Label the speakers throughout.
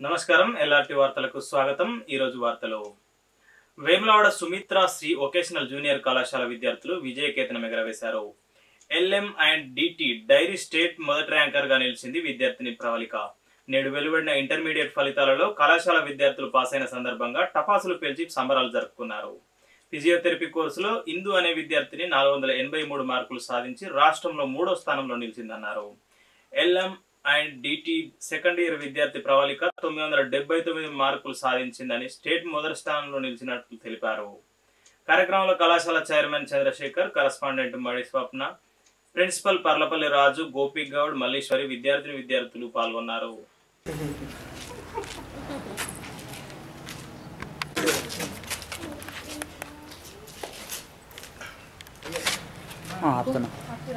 Speaker 1: నమస్కారం ఎల్ఆర్టీ వార్తలకు స్వాగతం ఈరోజు వార్తలు వేములవాడ సుమిత్ర శ్రీ వొకేషనల్ జూనియర్ కళాశాల విద్యార్థులు విజయకేతనం ఎగరవేశారు LM and DT dairy state మొదటి ర్యాంకర్ గా నిలిచింది విద్యార్థిని ప్రవళిక నేడు వెలువడిన ఇంటర్మీడియట్ ఫలితాలలో కళాశాల విద్యార్థులు పాస్ అయిన సందర్భంగా టపాసులు పేల్చి సంబరాలు జరుపుకున్నారు ఫిజియోథెరపీ కోర్సులో ఇందు అనే విద్యార్థిని నాలుగు వందల ఎనభై మూడు మార్కులు సాధించి రాష్ట్రంలో మూడో స్థానంలో నిలిచిందన్నారు LM and DT second year విద్యార్థి ప్రవళిక తొమ్మిది వందల డెబ్బై తొమ్మిది మార్కులు సాధించిందని స్టేట్ మొదటి స్థానంలో నిలిచినట్లు తెలిపారు కార్యక్రమంలో కళాశాల chairman Chandrasekhar correspondent Madi Swapna principal Parlapalli Raju Gopi Goud Malleshwari విద్యార్థిని విద్యార్థులు పాల్గొన్నారు
Speaker 2: ఆపుతున్నా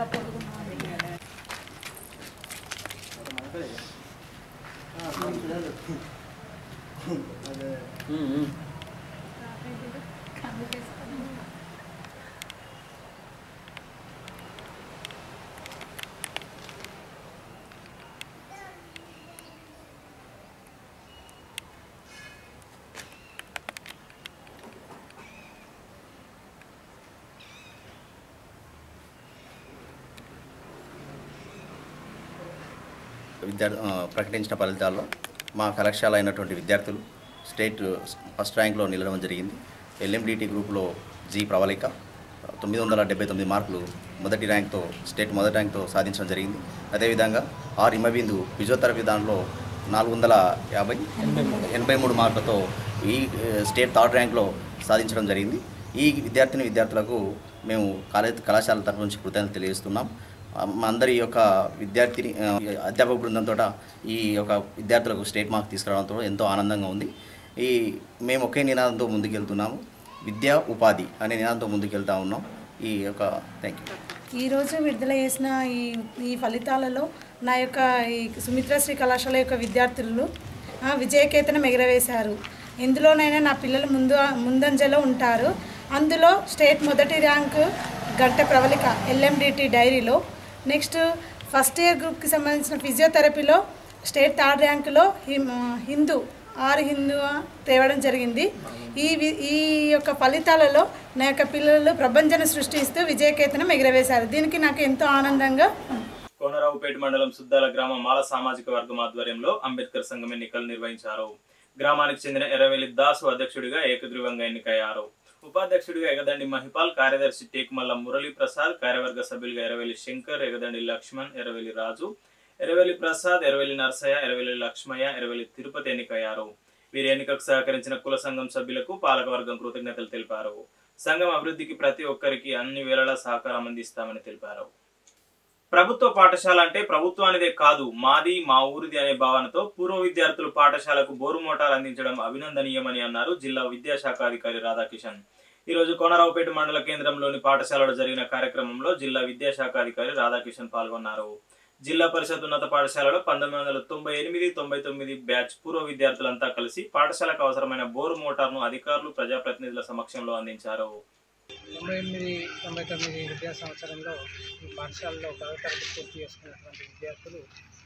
Speaker 3: విద్యార్థి ఆ, ప్రకటించిన ఫలితాల్లో మా కళాశాల అయినటువంటి విద్యార్థులు స్టేట్ ఫస్ట్ ర్యాంక్లో నిలవడం జరిగింది ఎల్ఎండిటి గ్రూప్లో జి ప్రవళిక తొమ్మిది వందల డెబ్బై తొమ్మిది మార్కులు మొదటి ర్యాంక్తో స్టేట్ మొదటి ర్యాంక్తో సాధించడం జరిగింది అదేవిధంగా ఆర్ హిమబిందు ఫిజియోథెరపీ దానిలో నాలుగు వందల యాభై ఎనభై మూడు మార్కులతో ఈ ఏ, స్టేట్ థర్డ్ ర్యాంక్లో సాధించడం జరిగింది ఈ విద్యార్థిని విద్యార్థులకు మేము కాలేజ్ కళాశాల తరఫు నుంచి కృతజ్ఞతలు తెలియజేస్తున్నాం ఆ, మా అందరి యొక్క విద్యార్థిని ఆ, అధ్యాపక బృందంతో ఈ యొక్క విద్యార్థులకు స్టేట్ మార్క్ తీసుకురావడంతో ఎంతో ఆనందంగా ఉంది ఈ మేము ఒకే నినాదంతో ముందుకెళ్తున్నాము విద్యా ఉపాధి అనే నినాదంతో ముందుకెళ్తా ఉన్నాం ఈ యొక్క థ్యాంక్ యూ
Speaker 4: ఈరోజు విడుదల చేసిన ఈ ఈ ఫలితాలలో నా యొక్క ఈ సుమిత్రశ్రీ కళాశాల యొక్క విద్యార్థులు ఆ, విజయకేతనం ఎగరవేశారు ఎందులోనైనా నా పిల్లలు ముందు ముందంజలో ఉంటారు అందులో స్టేట్ మొదటి ర్యాంకు గంట ప్రవళిక ఎల్ఎండిటి డైరీలో నెక్స్ట్ ఫస్ట్ ఇయర్ గ్రూప్కి సంబంధించిన ఫిజియోథెరపీలో స్టేట్ థర్డ్ ర్యాంకులో హిమ్ హిందూ ఆరు హిందూ తేవడం జరిగింది ఈ వి- ఈ యొక్క ఫలితాలలో నా యొక్క పిల్లలు ప్రభంజన సృష్టిస్తూ విజయకేతనం ఎగరవేశారు దీనికి నాకు ఎంతో ఆనందంగా ఉంది.
Speaker 1: కోనరావుపేట మండలం సుద్దాల గ్రామ మాల సామాజిక వర్గం ఆధ్వర్యంలో అంబేద్కర్ సంఘం ఎన్నికలు నిర్వహించారు గ్రామానికి చెందిన ఎర్రవెల్లి దాసు అధ్యక్షుడిగా ఏకగ్రీవంగా ఎన్నికయ్యారు ఉపాధ్యక్షుడిగా ఎగదండి మహిపాల్ కార్యదర్శి టేకుమల్ల మురళీ ప్రసాద్ కార్యవర్గ సభ్యులుగా ఎర్రవెల్లి శంకర్ ఎగదండి లక్ష్మణ్ ఎర్రవెల్లి రాజు ఎర్రవెల్లి ప్రసాద్ ఎర్రవెల్లి నర్సయ్య ఎర్రవెల్లి లక్ష్మయ్య ఎర్రవెల్లి తిరుపతి ఎన్నికయ్యారు వీరి ఎన్నికకు సహకరించిన కుల సంఘం సభ్యులకు పాలకవర్గం కృతజ్ఞతలు తెలిపారు సంఘం అభివృద్ధికి ప్రతి ఒక్కరికి అన్ని వేళలా సహకారం అందిస్తామని తెలిపారు ప్రభుత్వ పాఠశాల అంటే ప్రభుత్వానిదే కాదు మాది మా ఊరిది అనే భావనతో పూర్వ విద్యార్థులు పాఠశాలకు బోరు మోటార్ అందించడం అభినందనీయమని అన్నారు జిల్లా విద్యాశాఖ అధికారి రాధాకిషన్ ఈ రోజు కోనరావుపేట మండల కేంద్రంలోని పాఠశాలలో జరిగిన కార్యక్రమంలో జిల్లా విద్యాశాఖ అధికారి రాధాకిషన్ పాల్గొన్నారు జిల్లా పరిషత్ ఉన్నత పాఠశాలలో పంతొమ్మిది వందల తొంభై ఎనిమిది తొంభై తొమ్మిది బ్యాచ్ పూర్వ విద్యార్థులంతా కలిసి పాఠశాలకు అవసరమైన బోరు మోటార్ను అధికారులు ప్రజాప్రతినిధుల సమక్షంలో అందించారు
Speaker 5: తొంభై ఎనిమిది తొంభై తొమ్మిది విద్యా సంవత్సరంలో ఈ పాఠశాలలో పదవ తరగతి పూర్తి చేసుకున్నటువంటి విద్యార్థులు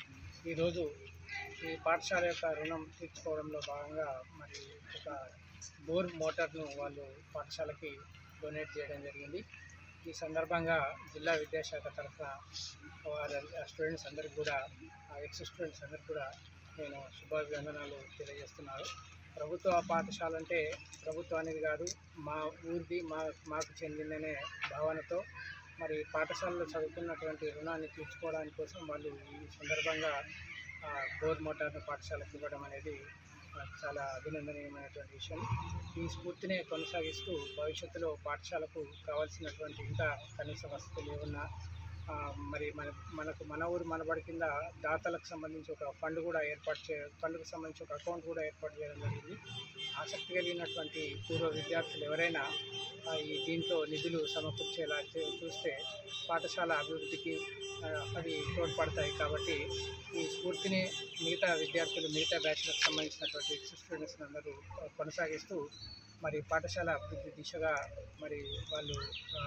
Speaker 5: ఈరోజు ఈ పాఠశాల యొక్క రుణం తీర్చుకోవడంలో భాగంగా మరి ఒక బోర్ మోటార్ను వాళ్ళు పాఠశాలకి డొనేట్ చేయడం జరిగింది ఈ సందర్భంగా జిల్లా విద్యాశాఖ తరఫున వారి స్టూడెంట్స్ అందరికి కూడా ఎక్స్ స్టూడెంట్స్ అందరికి కూడా నేను శుభాభివందనాలు తెలియజేస్తున్నాను ప్రభుత్వ పాఠశాల అంటే ప్రభుత్వానికి కాదు మా ఊరిది మా మాకు చెందిందనే భావనతో మరి పాఠశాలలో చదువుకున్నటువంటి రుణాన్ని తీర్చుకోవడానికి కోసం వాళ్ళు ఈ సందర్భంగా ఆ, బోర్ మోటార్ను పాఠశాలకు ఇవ్వడం అనేది ఆ, చాలా అభినందనీయమైనటువంటి విషయం ఈ స్ఫూర్తినే కొనసాగిస్తూ భవిష్యత్తులో పాఠశాలకు కావాల్సినటువంటి ఇంకా కనీస వసతులు ఏమన్నా ఆ, మరి మన మనకు మన ఊరు మనబడి కింద దాతలకు సంబంధించి ఒక ఫండ్ కూడా ఏర్పాటు చే ఫండ్కు సంబంధించి ఒక అకౌంట్ కూడా ఏర్పాటు చేయడం జరిగింది ఆసక్తి కలిగినటువంటి పూర్వ విద్యార్థులు ఎవరైనా ఆ, ఈ దీంట్లో నిధులు సమకూర్చేలా చే- చూస్తే పాఠశాల అభివృద్ధికి ఆ, అవి తోడ్పడతాయి కాబట్టి ఈ స్ఫూర్తిని మిగతా విద్యార్థులు మిగతా బ్యాచ్లకు సంబంధించినటువంటి స్టూడెంట్స్ అందరూ కొనసాగిస్తూ మరి పాఠశాల అభివృద్ధి దిశగా మరి వాళ్ళు ఆ,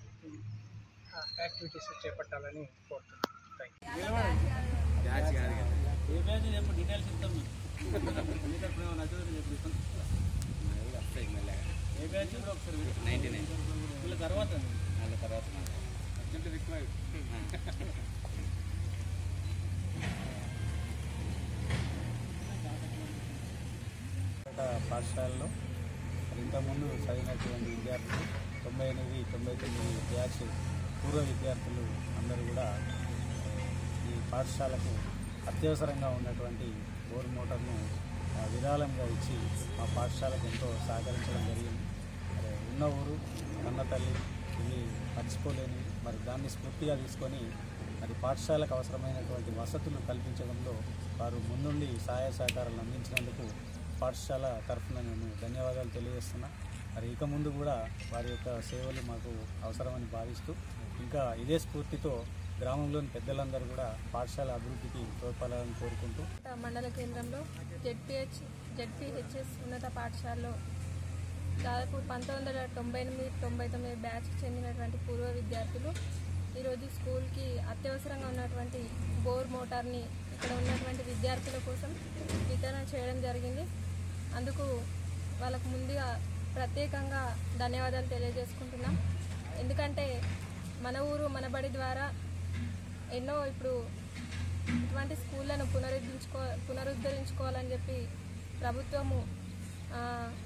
Speaker 5: యాక్టివిటీస్ చేపట్టాలని కోరుతున్నాను థ్యాంక్ యూ
Speaker 2: ఒక పాఠశాలలో మరి ఇంతకుముందు చదివినటువంటి విద్యార్థులు తొంభై ఎనిమిది తొంభై తొమ్మిది బ్యాచ్ పూర్వ విద్యార్థులు అందరూ కూడా ఈ పాఠశాలకు అత్యవసరంగా ఉన్నటువంటి బోర్ మోటార్ను ఆ, విరాళంగా ఇచ్చి మా పాఠశాలకు ఎంతో సహకరించడం జరిగింది మరి ఉన్న ఊరు కన్న తల్లి ఇది మర్చిపోలేని మరి దాన్ని స్ఫూర్తిగా తీసుకొని మరి పాఠశాలకు అవసరమైనటువంటి వసతులు కల్పించడంలో వారు ముందుండి సహాయ సహకారాలు అందించినందుకు పాఠశాల తరఫున నేను ధన్యవాదాలు తెలియజేస్తున్నా మరి ఇక ముందు కూడా వారి యొక్క సేవలు మాకు అవసరమని భావిస్తూ ఇంకా ఇదే స్ఫూర్తితో గ్రామంలోని పెద్దలందరూ కూడా పాఠశాల అభివృద్ధికి తోడ్పడాలని కోరుకుంటూ
Speaker 6: మండల కేంద్రంలో జెడ్పిహెచ్ జెడ్పిహెచ్ఎస్ ఉన్నత పాఠశాలలో దాదాపు పంతొమ్మిది వందల తొంభై ఎనిమిది తొంభై తొమ్మిది బ్యాచ్కి చెందినటువంటి పూర్వ విద్యార్థులు ఈరోజు స్కూల్కి అత్యవసరంగా ఉన్నటువంటి బోర్ మోటార్ని ఇక్కడ ఉన్నటువంటి విద్యార్థుల కోసం వితరణ చేయడం జరిగింది అందుకు వాళ్ళకు ముందుగా ప్రత్యేకంగా ధన్యవాదాలు తెలియజేసుకుంటున్నాం ఎందుకంటే మన ఊరు మన బడి ద్వారా ఎన్నో ఇప్పుడు ఇటువంటి స్కూళ్ళను పునరుద్ధరించుకో పునరుద్ధరించుకోవాలని చెప్పి ప్రభుత్వము ఆ,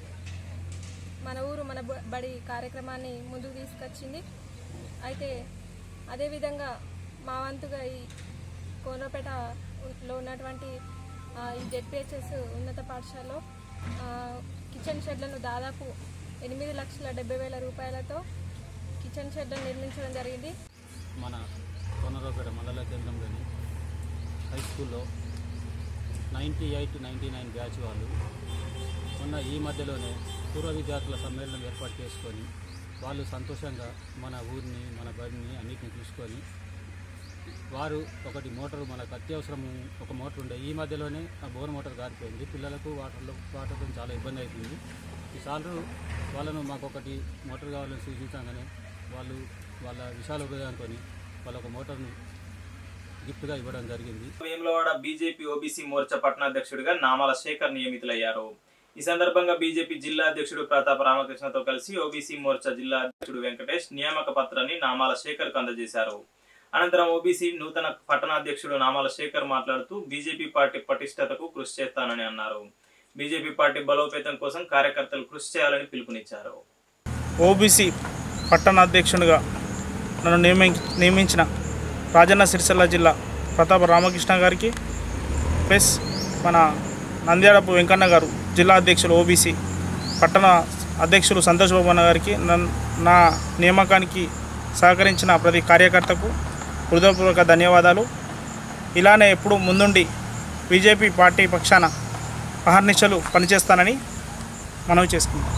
Speaker 6: మన ఊరు మన బ- బడి కార్యక్రమాన్ని ముందుకు తీసుకొచ్చింది అయితే అదేవిధంగా మా వంతుగా ఈ కోనపేటలో ఉన్నటువంటి ఆ, ఈ జెడ్పిహెచ్ఎస్ ఉన్నత పాఠశాలలో ఆ, కిచెన్ షెడ్లను దాదాపు ఎనిమిది లక్షల డెబ్బై వేల రూపాయలతో కిచెన్ షెడ్లను నిర్మించడం జరిగింది
Speaker 2: మన కోనరావుపేట మండల కేంద్రంలోని హై స్కూల్లో ninety eight ninety nine batch వాళ్ళు మొన్న ఈ మధ్యలోనే పూర్వ విద్యార్థుల సమ్మేళనం ఏర్పాటు చేసుకొని వాళ్ళు సంతోషంగా మన ఊరిని మన బడిని అన్నిటిని చూసుకొని వారు ఒకటి మోటార్ మనకు అత్యవసరం ఒక మోటార్ ఉండే ఈ మధ్యలోనే ఆ బోర్ మోటార్ గారిపోయింది పిల్లలకు వాటర్లో వాటర్తో చాలా ఇబ్బంది అవుతుంది ఈసార్లు వాళ్ళను మాకు ఒకటి మోటార్ కావాలని సూచించగానే వాళ్ళు వాళ్ళ విశాల హృదయంతో వాళ్ళ ఒక మోటార్ను గిఫ్ట్గా ఇవ్వడం జరిగింది
Speaker 1: వేములవాడ బీజేపీ ఓబీసీ మోర్చా పట్టణాధ్యక్షుడిగా నామాల శేఖర్ నియమితులయ్యారు ఈ సందర్భంగా బీజేపీ జిల్లా అధ్యక్షుడు ప్రతాప రామకృష్ణతో కలిసి ఓబీసీ మోర్చా జిల్లా అధ్యక్షుడు వెంకటేష్ నియామక పత్రాన్ని నామాల శేఖర్ కు అందజేశారు అనంతరం ఓబీసీ నూతన పట్టణాధ్యక్షుడు నామాల శేఖర్ మాట్లాడుతూ బీజేపీ పార్టీ పటిష్టతకు కృషి చేస్తానని అన్నారు బీజేపీ పార్టీ బలోపేతం కోసం కార్యకర్తలు కృషి చేయాలని పిలుపునిచ్చారు
Speaker 7: ఓబీసీ పట్టణాధ్యక్షునిగా నన్ను నియమి నియమించిన రాజన్న సిరిసిల్ల జిల్లా ప్రతాప రామకృష్ణ గారికి ప్లస్ మన నంద్యాడపు వెంకన్న గారు జిల్లా అధ్యక్షులు ఓబీసీ పట్టణ అధ్యక్షులు సంతోష్ బాబు అన్న గారికి నన్- నా నియామకానికి సహకరించిన ప్రతి కార్యకర్తకు హృదయపూర్వక ధన్యవాదాలు ఇలానే ఎప్పుడు ముందుండి బీజేపీ పార్టీ పక్షాన అహర్నిశలు పనిచేస్తానని మనవి చేసుకుంటాం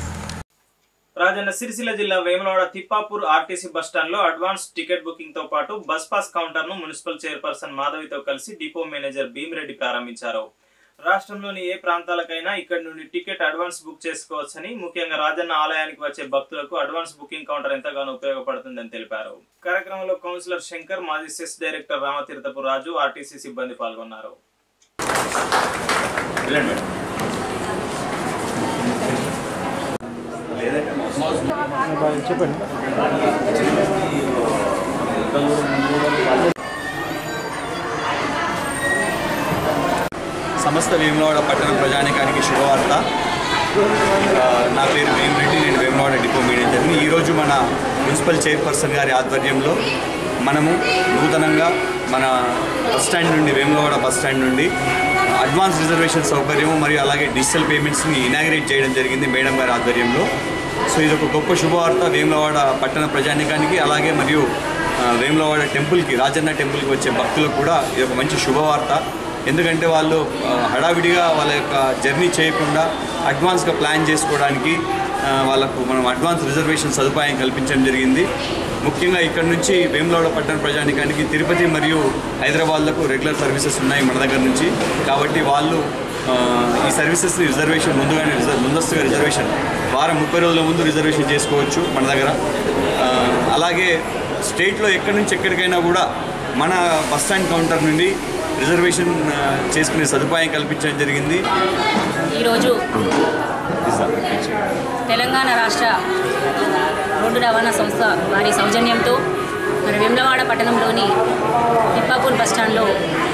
Speaker 1: రాజన్న సిరిసిల్ల జిల్లా వేములవాడ తిప్పాపూర్ ఆర్టీసీ బస్టాండ్ లో అడ్వాన్స్ టికెట్ బుకింగ్ తో పాటు బస్ పాస్ కౌంటర్ ను మున్సిపల్ చైర్పర్సన్ మాధవితో కలిసి డిపో మేనేజర్ భీమిరెడ్డి ప్రారంభించారు రాష్ట్రంలోని ఏ ప్రాంతాలకైనా ఇక్కడి నుండి టికెట్ అడ్వాన్స్ బుక్ చేసుకోవచ్చని ముఖ్యంగా రాజన్న ఆలయానికి వచ్చే భక్తులకు అడ్వాన్స్ బుకింగ్ కౌంటర్ ఎంతగానో ఉపయోగపడుతుందని తెలిపారు కార్యక్రమంలో కౌన్సిలర్ శంకర్ మాజీ CESS director Ramatheerthapu Raju RTC సిబ్బంది పాల్గొన్నారు
Speaker 8: సమస్త వేములవాడ పట్టణ ప్రజానికానికి శుభవార్త ఆ, నా పేరు వేమిరెడ్డి నేను వేములవాడ డిపో మేనేజర్ని ఈరోజు మన మున్సిపల్ చైర్పర్సన్ గారి ఆధ్వర్యంలో మనము నూతనంగా మన బస్ స్టాండ్ నుండి వేములవాడ బస్ స్టాండ్ నుండి అడ్వాన్స్ రిజర్వేషన్ సౌకర్యము మరియు అలాగే డిజిటల్ పేమెంట్స్ని ఇనాగ్రేట్ చేయడం జరిగింది మేడం గారి ఆధ్వర్యంలో సో ఇది ఒక గొప్ప శుభవార్త వేములవాడ పట్టణ ప్రజానికానికి అలాగే మరియు ఆ, వేములవాడ టెంపుల్కి రాజన్న టెంపుల్కి వచ్చే భక్తులకు కూడా ఇది ఒక మంచి శుభవార్త ఎందుకంటే వాళ్ళు ఆ, హడావిడిగా వాళ్ళ యొక్క జర్నీ చేయకుండా అడ్వాన్స్గా ప్లాన్ చేసుకోవడానికి ఆ, వాళ్ళకు మనం అడ్వాన్స్ రిజర్వేషన్ సదుపాయం కల్పించడం జరిగింది ముఖ్యంగా ఇక్కడ నుంచి వేములవాడ పట్టణ ప్రజానికానికి తిరుపతి మరియు హైదరాబాద్లకు రెగ్యులర్ సర్వీసెస్ ఉన్నాయి మన దగ్గర నుంచి కాబట్టి వాళ్ళు ఆ, ఈ సర్వీసెస్ని రిజర్వేషన్ ముందుగానే రిజర్వ్ ముందస్తుగా రిజర్వేషన్ వారం ముప్పై రోజుల ముందు రిజర్వేషన్ చేసుకోవచ్చు మన దగ్గర ఆ, అలాగే స్టేట్లో ఎక్కడి నుంచి ఎక్కడికైనా కూడా మన బస్ స్టాండ్ కౌంటర్ నుండి రిజర్వేషన్ ఆ, చేసుకునే సదుపాయం కల్పించడం జరిగింది
Speaker 9: ఈరోజు తెలంగాణ రాష్ట్ర రోడ్డు రవాణా సంస్థ వారి సౌజన్యంతో మరి వెమ్లవాడ పట్టణంలోని తిప్పాపూర్ బస్టాండ్లో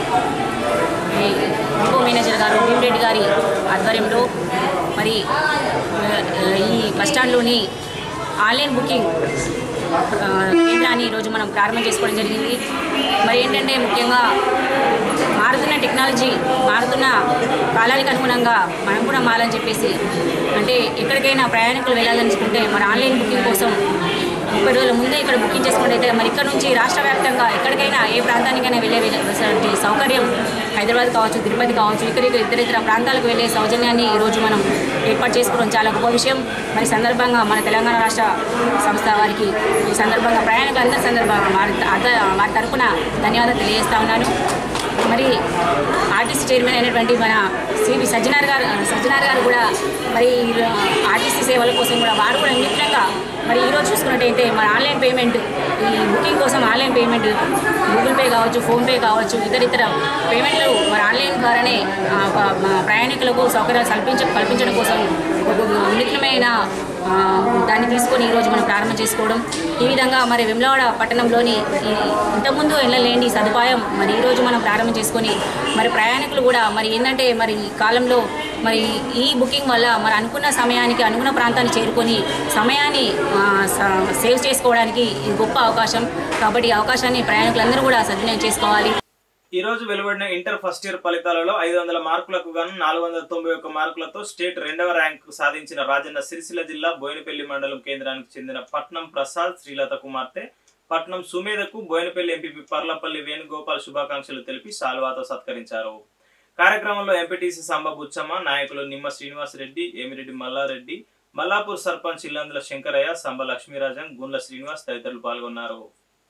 Speaker 9: ఈ డిపో మేనేజర్ గారు భీమరెడ్డి గారి ఆధ్వర్యంలో మరి ఆ, ఈ బస్టాండ్లోని ఆన్లైన్ బుకింగ్ ఆ, కేంద్రాన్ని ఈరోజు మనం ప్రారంభం చేసుకోవడం జరిగింది మరి ఏంటంటే ముఖ్యంగా మారుతున్న టెక్నాలజీ మారుతున్న కాలానికి అనుగుణంగా మనం కూడా మారాలని చెప్పేసి అంటే ఎక్కడికైనా ప్రయాణికులు వెళ్ళాలనుకుంటే మరి ఆన్లైన్ బుకింగ్ కోసం ముప్పై రోజుల ముందే ఇక్కడ బుకింగ్ చేసుకుంటే అయితే మరి ఇక్కడ నుంచి రాష్ట్ర వ్యాప్తంగా ఎక్కడికైనా ఏ ప్రాంతానికైనా వెళ్ళే వెళ్ళే సౌకర్యం హైదరాబాద్ కావచ్చు తిరుపతి కావచ్చు ఇతర ఇతర ఇతర ప్రాంతాలకు వెళ్ళే సౌజన్యాన్ని ఈరోజు మనం ఏర్పాటు చేసుకోవడం చాలా గొప్ప విషయం మరి సందర్భంగా మన తెలంగాణ రాష్ట్ర సంస్థ వారికి ఈ సందర్భంగా ప్రయాణికులు అందరి సందర్భంగా వారి అద- వారి తరపున ధన్యవాదాలు తెలియజేస్తా ఉన్నాను మరి ఆర్టీసీ చైర్మన్ అయినటువంటి మన సివి సజ్జనార్ గారు సజ్జనార్ గారు కూడా మరి ఆర్టీసీ సేవల కోసం కూడా వారు కూడా నిమిత్తంగా మరి ఈరోజు చూసుకున్నట్టయితే మన ఆన్లైన్ పేమెంట్ ఈ బుకింగ్ కోసం ఆన్లైన్ పేమెంట్ గూగుల్ పే కావచ్చు ఫోన్పే కావచ్చు ఇతర ఇతర పేమెంట్లు మరి ఆన్లైన్ ద్వారానే ఆ, ప- మా ప్రయాణికులకు సౌకర్యాలు కల్పించ కల్పించడం కోసం ఒక వినూత్నమైన ఆ, దాన్ని తీసుకొని ఈరోజు మనం ప్రారంభం చేసుకోవడం ఈ విధంగా మరి వెమ్లవాడ పట్టణంలోని ఈ ఇంతకుముందు వెళ్ళలేని సదుపాయం మరి ఈరోజు మనం ప్రారంభం చేసుకొని మరి ప్రయాణికులు కూడా మరి ఏంటంటే మరి ఈ కాలంలో మరి ఈ బుకింగ్ వల్ల మరి అనుకున్న సమయానికి అనుకున్న ప్రాంతాన్ని చేరుకొని సమయాన్ని ఆ, స- సేవ్ చేసుకోవడానికి ఇది గొప్ప అవకాశం కాబట్టి ఈ అవకాశాన్ని ప్రయాణికులందరూ కూడా సద్వినియోగం చేసుకోవాలి
Speaker 1: ఈ రోజు వెలువడిన ఇంటర్ ఫస్ట్ ఇయర్ ఫలితాలలో ఐదు వందల మార్కులకు గాను నాలుగు వందల తొంభై ఒక్క మార్కులతో స్టేట్ రెండవ ర్యాంకు సాధించిన రాజన్న సిరిసిల్ల జిల్లా బోయినపల్లి మండలం కేంద్రానికి చెందిన పట్నం ప్రసాద్ శ్రీలత కుమార్తె పట్నం సుమేధకు బోయినపల్లి ఎంపీపీ పర్లపల్లి వేణుగోపాల్ శుభాకాంక్షలు తెలిపి శాల్వాతో సత్కరించారు కార్యక్రమంలో ఎంపీటీసీ సాంబ బుచ్చమ్మ నాయకులు నిమ్మ శ్రీనివాసరెడ్డి ఏమిరెడ్డి మల్లారెడ్డి మల్లాపూర్ సర్పంచ్ ఇల్లందుల శంకరయ్య సంబ లక్ష్మీరాజన్ గుండ్ల శ్రీనివాస్ తదితరులు పాల్గొన్నారు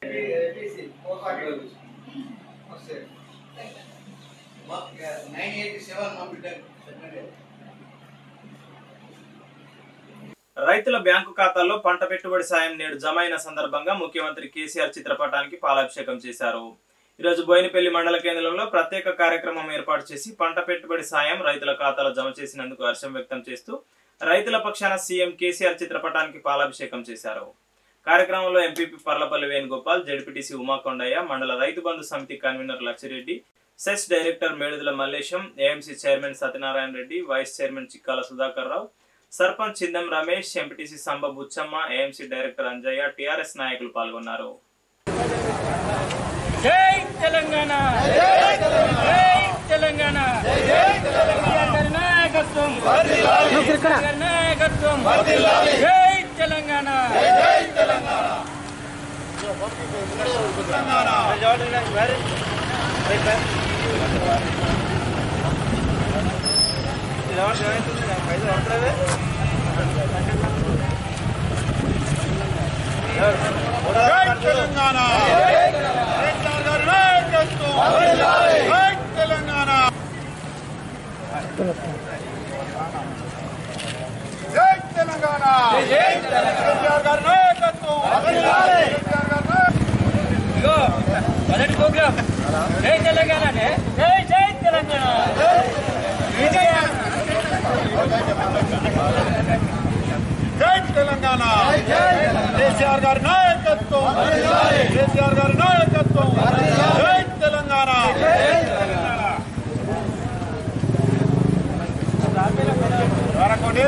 Speaker 1: రైతుల బ్యాంకు ఖాతాల్లో పంట పెట్టుబడి సాయం నేడు జమ అయిన సందర్భంగా ముఖ్యమంత్రి కేసీఆర్ చిత్రపటానికి పాలాభిషేకం చేశారు ఈరోజు బోయినపల్లి మండల కేంద్రంలో ప్రత్యేక కార్యక్రమం ఏర్పాటు చేసి పంట పెట్టుబడి సాయం రైతుల ఖాతాలో జమ చేసినందుకు హర్షం వ్యక్తం చేస్తూ రైతుల పక్షాన సీఎం కేసీఆర్ చిత్రపటానికి పాలాభిషేకం చేశారు కార్యక్రమంలో ఎంపీపీ పర్లపల్లి వేణుగోపాల్ జడ్పీటీసీ ఉమాకొండయ్య మండల Rythu Bandhu Samithi convenor Lakshireddy CESS director Medudala Mallesham AMC chairman Satyanarayana Reddy vice chairman Chikkala Sudhakar Rao sarpanch Chindam Ramesh MPTC Samba Buchamma AMC director Anjaiah TRS నాయకులు పాల్గొన్నారు
Speaker 5: జై తెలంగాణ జై తెలంగాణ కేసీఆర్ నాయకత్వం కేసీఆర్ నాయకత్వం జై తెలంగాణ ఇగో మొదటి ప్రోగ్రామ్ జై తెలంగాణ జై జై తెలంగాణ విజయ
Speaker 10: జై తెలంగాణ కేసీఆర్ గారి నాయకత్వం కేసీఆర్ గారి నాయకత్వం జై తెలంగాణ వారకోటి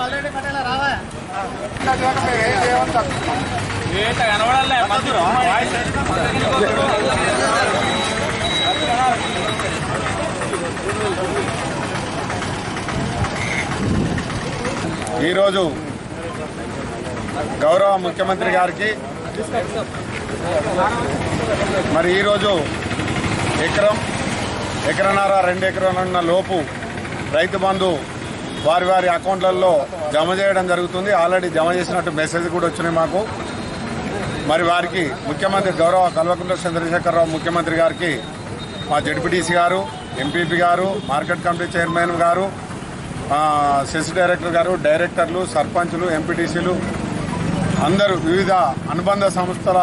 Speaker 10: ఈరోజు గౌరవ ముఖ్యమంత్రి గారికి మరి ఈరోజు ఎకరం ఎకరన్నర రెండు ఎకరాలన్న లోపు రైతు బంధు వారి వారి అకౌంట్లలో జమ చేయడం జరుగుతుంది ఆల్రెడీ జమ చేసినట్టు మెసేజ్ కూడా వచ్చినాయి మాకు మరి వారికి ముఖ్యమంత్రి గౌరవ కల్వకుంట్ల చంద్రశేఖరరావు ముఖ్యమంత్రి గారికి మా జడ్పీటీసీ గారు ఎంపీపీ గారు మార్కెట్ కమిటీ చైర్మన్ గారు ఆ, సెస్ డైరెక్టర్ గారు డైరెక్టర్లు సర్పంచులు ఎంపీటీసీలు అందరూ వివిధ అనుబంధ సంస్థల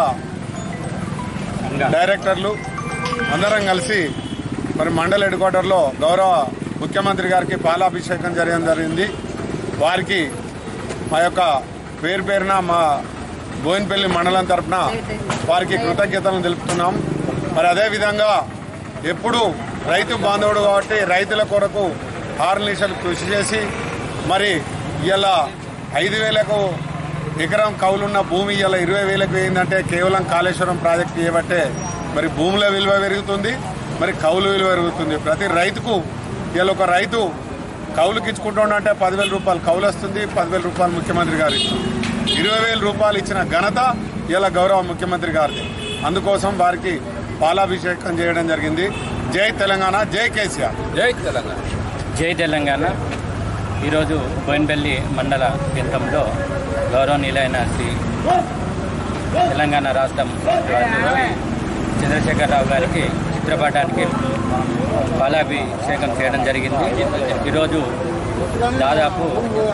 Speaker 10: డైరెక్టర్లు అందరం కలిసి మరి మండల హెడ్ క్వార్టర్లో గౌరవ ముఖ్యమంత్రి గారికి పాలాభిషేకం జరగడం జరిగింది వారికి మా యొక్క పేరు పేరున మా బోయినపల్లి మండలం తరపున వారికి కృతజ్ఞతలను తెలుపుతున్నాం మరి అదేవిధంగా ఎప్పుడు రైతు బాంధవుడు కాబట్టి రైతుల కొరకు ఆరు నిమిషాలు కృషి చేసి మరి ఇలా ఐదు వేలకు ఎకరం కౌలున్న భూమి ఇలా ఇరవై వేలకు వేయిందంటే కేవలం కాళేశ్వరం ప్రాజెక్టు చేయబట్టే మరి భూముల విలువ పెరుగుతుంది మరి కౌలు విలువ పెరుగుతుంది ప్రతి రైతుకు ఇలా ఒక రైతు కౌలుకి ఇచ్చుకుంటుండంటే పదివేల రూపాయలు కౌలు వస్తుంది పదివేల రూపాయలు ముఖ్యమంత్రి గారు ఇస్తారు ఇరవై వేల రూపాయలు ఇచ్చిన ఘనత ఇలా గౌరవ ముఖ్యమంత్రి గారిది అందుకోసం వారికి పాలాభిషేకం చేయడం జరిగింది జై తెలంగాణ జై కేసీఆర్
Speaker 11: జై తెలంగాణ
Speaker 12: జై తెలంగాణ ఈరోజు బోయినపల్లి మండల కేంద్రంలో గౌరవనీయులైన శ్రీ తెలంగాణ రాష్ట్రం ముఖ్యమంత్రి చంద్రశేఖరరావు గారికి చిత్రపటానికి పాలాభిషేకం చేయడం జరిగింది ఈరోజు దాదాపు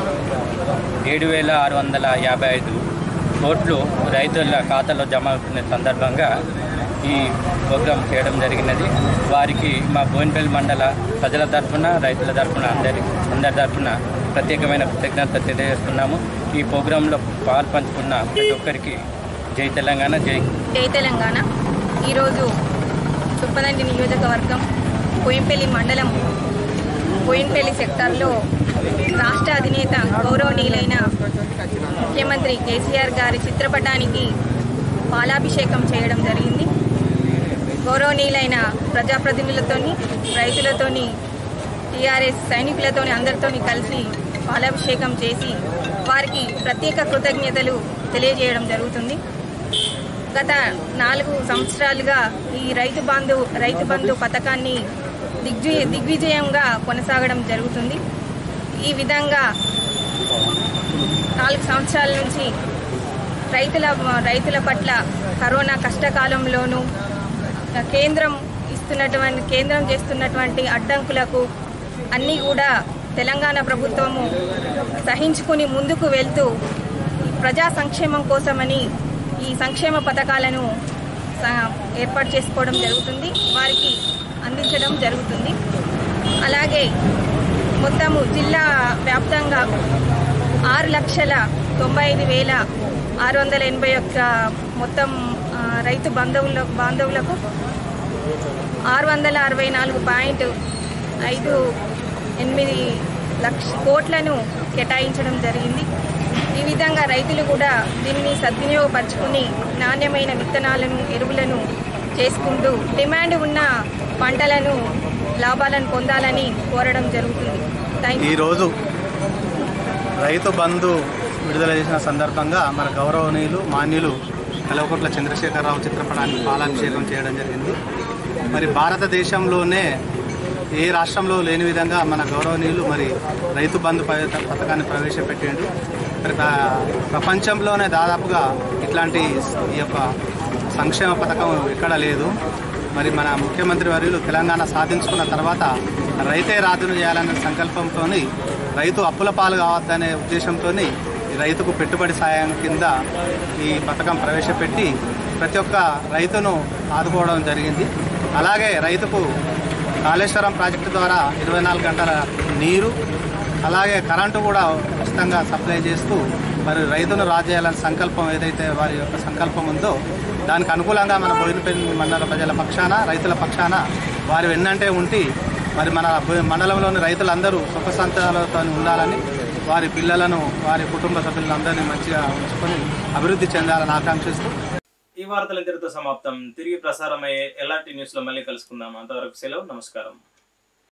Speaker 12: ఏడు వేల ఆరు వందల యాభై ఐదు కోట్లు రైతుల ఖాతాలో జమ అవుతున్న సందర్భంగా ఈ ప్రోగ్రాం చేయడం జరిగినది వారికి మా బోయినపల్లి మండల ప్రజల తరఫున రైతుల తరఫున అందరి అందరి తరఫున ప్రత్యేకమైన కృతజ్ఞత తెలియజేస్తున్నాము ఈ ప్రోగ్రాంలో పాలు పంచుకున్న ప్రతి ఒక్కరికి జై తెలంగాణ జై
Speaker 13: జై తెలంగాణ ఈరోజు చుప్పదండి నియోజకవర్గం పోయింపల్లి మండలం పోయినపల్లి సెక్టార్లో రాష్ట్ర అధినేత గౌరవనీయులైన ముఖ్యమంత్రి కేసీఆర్ గారి చిత్రపటానికి పాలాభిషేకం చేయడం జరిగింది గౌరవనీయులైన ప్రజాప్రతినిధులతోని రైతులతోని టీఆర్ఎస్ సైనికులతోని అందరితోని కలిసి పాలాభిషేకం చేసి వారికి ప్రత్యేక కృతజ్ఞతలు తెలియజేయడం జరుగుతుంది గత నాలుగు సంవత్సరాలుగా ఈ రైతు బంధు రైతు బంధు పథకాన్ని దిగ్విజయ దిగ్విజయంగా కొనసాగడం జరుగుతుంది ఈ విధంగా నాలుగు సంవత్సరాల నుంచి రైతుల రైతుల పట్ల కరోనా కష్టకాలంలోనూ కేంద్రం ఇస్తున్నటువంటి కేంద్రం చేస్తున్నటువంటి అడ్డంకులకు అన్నీ కూడా తెలంగాణ ప్రభుత్వము సహించుకుని ముందుకు వెళ్తూ ప్రజా సంక్షేమం కోసమని ఈ సంక్షేమ పథకాలను స- ఏర్పాటు చేసుకోవడం జరుగుతుంది వారికి అందించడం జరుగుతుంది అలాగే మొత్తము జిల్లా వ్యాప్తంగా ఆరు లక్షల తొంభై ఐదు వేల ఆరు వందల ఎనభై ఒక్క మొత్తం ఆ, రైతు బంధువుల బాంధవులకు ఆరు వందల అరవై నాలుగు పాయింట్ ఐదు ఎనిమిది లక్ష కోట్లను కేటాయించడం జరిగింది ఈ విధంగా రైతులు కూడా దీనిని సద్వినియోగపరచుకుని నాణ్యమైన విత్తనాలను ఎరువులను చేసుకుంటూ డిమాండ్ ఉన్న పంటలను లాభాలను పొందాలని కోరడం జరుగుతుంది థ్యాంక్ యూ
Speaker 2: ఈరోజు రైతు బంధు విడుదల చేసిన సందర్భంగా మన గౌరవనీయులు మాన్యులు కలవకొట్ల చంద్రశేఖరరావు చిత్రపటానికి పాలాభిషేకం చేయడం జరిగింది మరి భారతదేశంలోనే ఏ రాష్ట్రంలో లేని విధంగా మన గౌరవనీయులు మరి రైతు బంధు ప- పథకాన్ని ప్రవేశపెట్టిండు మరి ప్ర- ప్రపంచంలోనే దాదాపుగా ఇట్లాంటి ఈ యొక్క సంక్షేమ పథకం ఎక్కడ లేదు మరి మన ముఖ్యమంత్రి వర్యులు తెలంగాణ సాధించుకున్న తర్వాత రైతే రాజును చేయాలనే సంకల్పంతో రైతు అప్పుల పాలు కావద్దనే ఉద్దేశంతో రైతుకు పెట్టుబడి సాయం కింద ఈ పథకం ప్రవేశపెట్టి ప్రతి ఒక్క రైతును ఆదుకోవడం జరిగింది అలాగే రైతుకు కాళేశ్వరం ప్రాజెక్టు ద్వారా ఇరవై నాలుగు గంటల నీరు అలాగే కరెంటు కూడా ఉచితంగా సప్లై చేస్తూ మరి రైతును రాజేయాలనే సంకల్పం ఏదైతే వారి యొక్క సంకల్పం ఉందో దానికి అనుకూలంగా మన బోయినపల్లి మండల ప్రజల పక్షాన రైతుల పక్షాన వారి వెన్నంటే ఉండి మరి మన బోయి- మండలంలోని రైతులందరూ సుఖ సంతాలతో ఉండాలని
Speaker 11: వారి పిల్లలను వారి కుటుంబ సభ్యులందరినీ మంచిగా ఉంచుకొని అభివృద్ధి చెందాలని ఆకాంక్షిస్తూ
Speaker 1: ఈ వార్తలు ఇంతటితో సమాప్తం తిరిగి ప్రసారమయ్యే ఎలాంటి న్యూస్ లో మళ్ళీ కలుసుకుందాం అంతవరకు సెలవు నమస్కారం